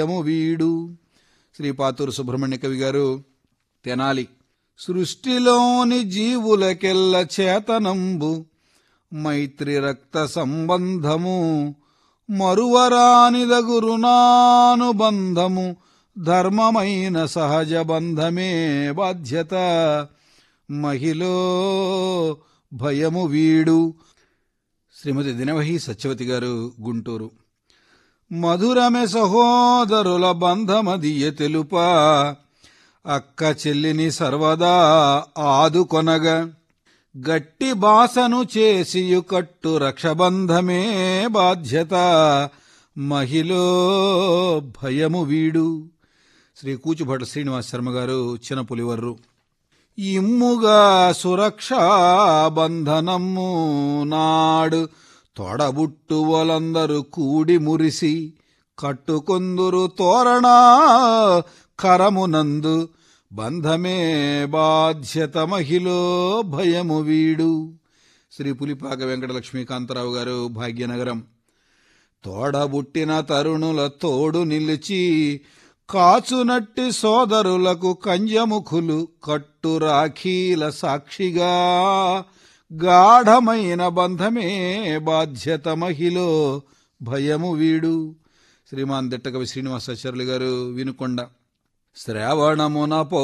భయము వీడు శ్రీపాతూరు సుబ్రహ్మణ్య కవి గారు తెనాలి సృష్టిలోని జీవులకెల్ల చేతనంబు మైత్రి రక్త సంబంధము మరువరానిదగు రుణానుబంధము ధర్మమైన సహజ బంధమే బాధ్యత మహిళో భయము వీడు శ్రీమతి దినవహి సత్యవతి గారు గుంటూరు మధురమె సహోదరుల బంధమదియ తెలుప అక్క చెల్లిని సర్వదా ఆదుకొనగా గట్టి బాసను చేసియు కట్టు రక్షబంధమే బాధ్యత మహిళో భయము వీడు శ్రీ కూచుభట శ్రీనివాస్ శర్మ గారు చినపులివర్రు ఇమ్ముగా సురక్షా బంధనము నాడు తొడబుట్టువలందరూ కూడి మురిసి కట్టుకొందురు తోరణా కరమునందు బంధమే బాధ్యత మహిళో భయము వీడు శ్రీ పులిపాక వెంకటలక్ష్మీకాంతరావు గారు భాగ్యనగరం తోడబుట్టిన తరుణుల తోడు నిలిచి కాచునట్టి సోదరులకు కంజముఖులు కట్టు రాఖీల సాక్షిగా గాఢమైన బంధమే బాధ్యత మహిళో భయము వీడు శ్రీమాన్ దిట్టకవి శ్రీనివాసాచార్యులు గారు వినుకొండ శ్రావణమున పౌ